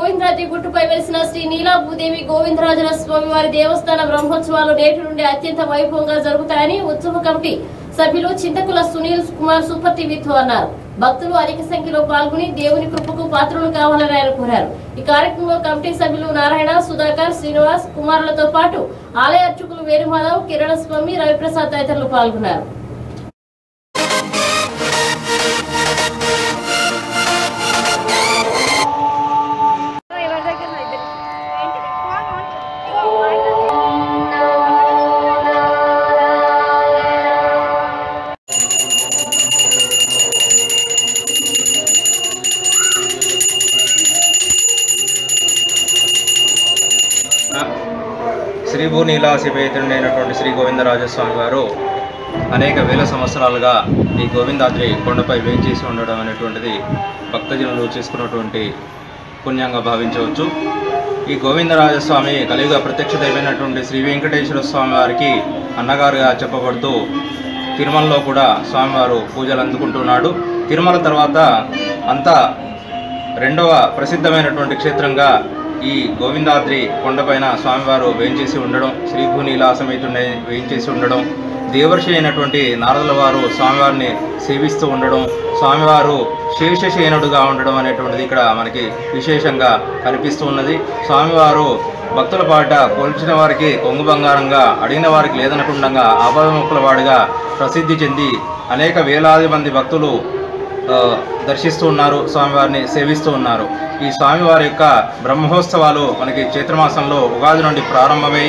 గోవిందరాజు గుట్టుపై వెలిసిన శ్రీ నీలా భూదేవి గోవిందరాజుల స్వామి వారి దేవస్థాన బ్రహ్మోత్సవాలు నేటి నుండి అత్యంత వైభవంగా జరుగుతాయని ఉత్సవ కమిటీ సభ్యులు చింతకుల సునీల్ కుమార్ సూపర్ టీవీతో అన్నారు భక్తులు అధిక సంఖ్యలో పాల్గొని దేవుని కృపకు పాత్రలు కావాలని ఆయన కోరారు ఈ కార్యక్రమంలో కమిటీ సభ్యులు నారాయణ సుధాకర్ శ్రీనివాస్ కుమారులతో పాటు ఆలయ అర్చకులు వేణుమాధవ్ కిరణ స్వామి రవిప్రసాద్ తదితరులు పాల్గొన్నారు శ్రీభూ నీలాసిపేతుడైనటువంటి శ్రీ గోవిందరాజస్వామి వారు అనేక వేల సంవత్సరాలుగా ఈ గోవిందాద్రి కొండపై వేంచేసి ఉండడం అనేటువంటిది భక్తజనులు చేసుకున్నటువంటి పుణ్యంగా భావించవచ్చు ఈ గోవిందరాజస్వామి కలియుగ ప్రత్యక్ష దైవమైనటువంటి శ్రీ వెంకటేశ్వర స్వామి వారికి అన్నగారుగా చెప్పబడుతూ తిరుమలలో కూడా స్వామివారు పూజలు అందుకుంటున్నాడు తిరుమల తర్వాత అంతా రెండవ ప్రసిద్ధమైనటువంటి క్షేత్రంగా ఈ గోవిందాద్రి కొండపైన స్వామివారు వేయించేసి ఉండడం శ్రీభూనీలా సమేతుండే వేయించేసి ఉండడం దేవర్షి అయినటువంటి నారదుల వారు స్వామివారిని సేవిస్తూ ఉండడం స్వామివారు శేషశయనుడుగా ఉండడం అనేటువంటిది ఇక్కడ మనకి విశేషంగా కనిపిస్తూ ఉన్నది స్వామివారు భక్తుల పాట కొలిచిన వారికి కొంగు బంగారంగా అడిగిన వారికి లేదనకుండా ఆపదముక్కుల వాడిగా ప్రసిద్ధి చెంది అనేక వేలాది మంది భక్తులు ఆ, దర్శిస్తూ ఉన్నారు స్వామివారిని సేవిస్తూ ఉన్నారు ఈ స్వామివారి యొక్క బ్రహ్మోత్సవాలు మనకి చైత్రమాసంలో ఉగాది నుండి ప్రారంభమై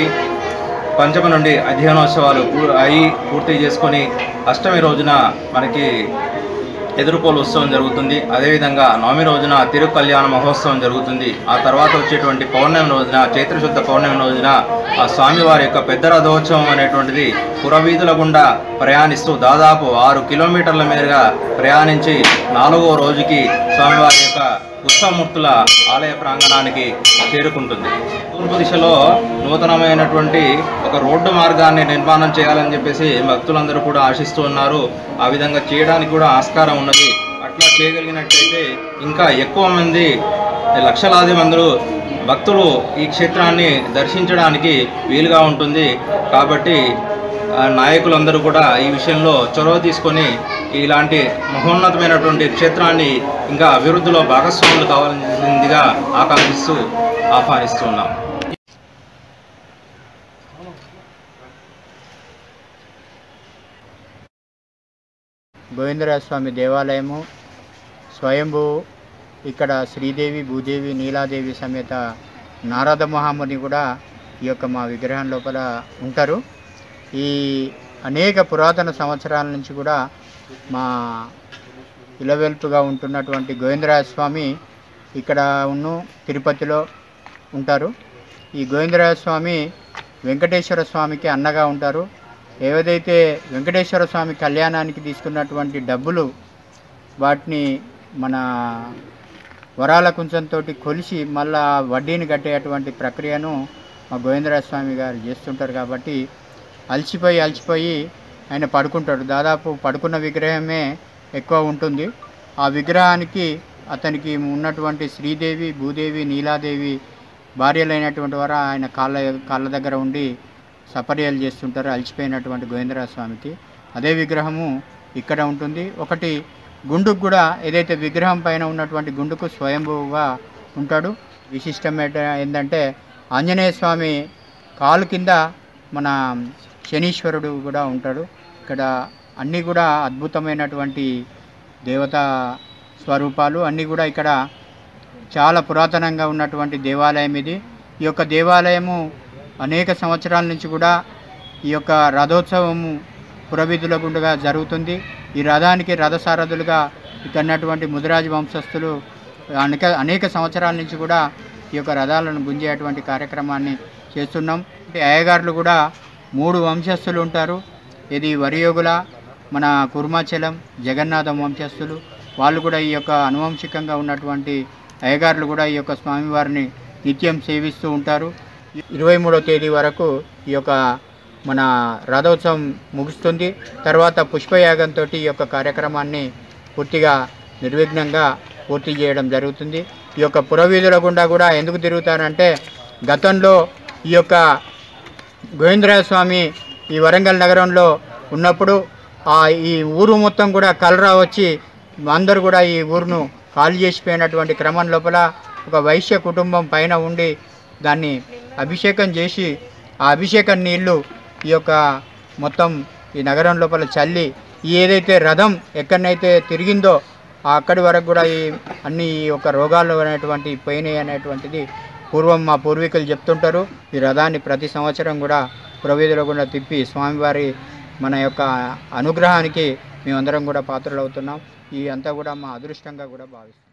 పంచమ నుండి అధ్యయనోత్సవాలు పూ- అయి పూర్తి చేసుకొని అష్టమి రోజున మనకి ఎదుర్కోలు ఉత్సవం జరుగుతుంది అదేవిధంగా నవమి రోజున తిరు కళ్యాణ మహోత్సవం జరుగుతుంది ఆ తర్వాత వచ్చేటువంటి పౌర్ణమి రోజున చైత్రశుద్ధ పౌర్ణమి రోజున ఆ స్వామివారి యొక్క పెద్ద రథోత్సవం అనేటువంటిది పురవీధుల గుండా ప్రయాణిస్తూ దాదాపు ఆరు కిలోమీటర్ల మీదుగా ప్రయాణించి నాలుగో రోజుకి స్వామివారి యొక్క ఉత్సవమూర్తుల ఆలయ ప్రాంగణానికి చేరుకుంటుంది తూర్పు దిశలో నూతనమైనటువంటి ఒక రోడ్డు మార్గాన్ని నిర్మాణం చేయాలని చెప్పేసి భక్తులందరూ కూడా ఆశిస్తూ ఉన్నారు ఆ విధంగా చేయడానికి కూడా ఆస్కారం ఉన్నది అట్లా చేయగలిగినట్లయితే ఇంకా ఎక్కువ మంది లక్షలాది మందులు భక్తులు ఈ క్షేత్రాన్ని దర్శించడానికి వీలుగా ఉంటుంది కాబట్టి ఆ, నాయకులందరూ కూడా ఈ విషయంలో చొరవ తీసుకొని ఇలాంటి మహోన్నతమైనటువంటి క్షేత్రాన్ని ఇంకా అభివృద్ధిలో భాగస్వాములు కావాల్సిందిగా ఆకాంక్షిస్తూ ఆహ్వానిస్తున్నాం గోవిందరాజ స్వామి దేవాలయము స్వయంభూ ఇక్కడ శ్రీదేవి భూదేవి నీలాదేవి సమేత నారద మహాముని కూడా ఈ యొక్క మా విగ్రహం లోపల ఉంటారు ఈ అనేక పురాతన సంవత్సరాల నుంచి కూడా మా ఇలవెల్పుగా ఉంటున్నటువంటి గోవిందరాజ స్వామి ఇక్కడ ఉన్న తిరుపతిలో ఉంటారు ఈ గోవిందరాజ స్వామి వెంకటేశ్వర స్వామికి అన్నగా ఉంటారు ఏదైతే వెంకటేశ్వర స్వామి కళ్యాణానికి తీసుకున్నటువంటి డబ్బులు వాటిని మన వరాల కుంచంతో కొలిసి మళ్ళా వడ్డీని కట్టేటువంటి ప్రక్రియను మా గోవిందరాజ స్వామి గారు చేస్తుంటారు కాబట్టి అలసిపోయి అలసిపోయి ఆయన పడుకుంటాడు దాదాపు పడుకున్న విగ్రహమే ఎక్కువ ఉంటుంది ఆ విగ్రహానికి అతనికి ఉన్నటువంటి శ్రీదేవి భూదేవి నీలాదేవి భార్యలైనటువంటి వారు ఆయన కాళ్ళ కాళ్ళ దగ్గర ఉండి సపర్యాలు చేస్తుంటారు అలసిపోయినటువంటి గోవిందరాజ స్వామికి అదే విగ్రహము ఇక్కడ ఉంటుంది ఒకటి గుండుకు కూడా ఏదైతే విగ్రహం పైన ఉన్నటువంటి గుండుకు స్వయంభూగా ఉంటాడు విశిష్టం ఏంట- ఏంటంటే ఆంజనేయ స్వామి కాలు కింద మన శనీశ్వరుడు కూడా ఉంటాడు ఇక్కడ అన్నీ కూడా అద్భుతమైనటువంటి దేవతా స్వరూపాలు అన్నీ కూడా ఇక్కడ చాలా పురాతనంగా ఉన్నటువంటి దేవాలయం ఇది ఈ యొక్క దేవాలయము అనేక సంవత్సరాల నుంచి కూడా ఈ యొక్క రథోత్సవము పురవీధుల గుండుగా జరుగుతుంది ఈ రథానికి రథసారథులుగా ఇక్కడ ఉన్నటువంటి ముదిరాజు వంశస్థులు అనేక అనేక సంవత్సరాల నుంచి కూడా ఈ యొక్క రథాలను గుంజేటువంటి కార్యక్రమాన్ని చేస్తున్నాం అంటే అయ్యగారులు కూడా మూడు వంశస్థులు ఉంటారు ఇది వరియోగుల మన కుర్మాచలం జగన్నాథం వంశస్థులు వాళ్ళు కూడా ఈ యొక్క అనువంశికంగా ఉన్నటువంటి అయ్యగారులు కూడా ఈ యొక్క స్వామివారిని నిత్యం సేవిస్తూ ఉంటారు ఇరవై మూడో తేదీ వరకు ఈ యొక్క మన రథోత్సవం ముగుస్తుంది తర్వాత పుష్పయాగంతో ఈ యొక్క కార్యక్రమాన్ని పూర్తిగా నిర్విఘ్నంగా పూర్తి చేయడం జరుగుతుంది ఈ యొక్క పురవీధుల గుండా కూడా ఎందుకు తిరుగుతారంటే గతంలో ఈ యొక్క గోవిందరాజ స్వామి ఈ వరంగల్ నగరంలో ఉన్నప్పుడు ఆ ఈ ఊరు మొత్తం కూడా కలరా వచ్చి అందరూ కూడా ఈ ఊరును ఖాళీ చేసిపోయినటువంటి క్రమం లోపల ఒక వైశ్య కుటుంబం పైన ఉండి దాన్ని అభిషేకం చేసి ఆ అభిషేకం నీళ్లు ఈ యొక్క మొత్తం ఈ నగరం లోపల చల్లి ఈ ఏదైతే రథం ఎక్కడనైతే తిరిగిందో ఆ అక్కడి వరకు కూడా ఈ అన్ని ఈ యొక్క రోగాలు అనేటువంటి పోయినాయి అనేటువంటిది పూర్వం మా పూర్వీకులు చెప్తుంటారు ఈ రథాన్ని ప్రతి సంవత్సరం కూడా పురవీధులు కూడా తిప్పి స్వామివారి మన యొక్క అనుగ్రహానికి మేమందరం కూడా పాత్రలు అవుతున్నాం ఈ అంతా కూడా మా అదృష్టంగా కూడా భావిస్తున్నాం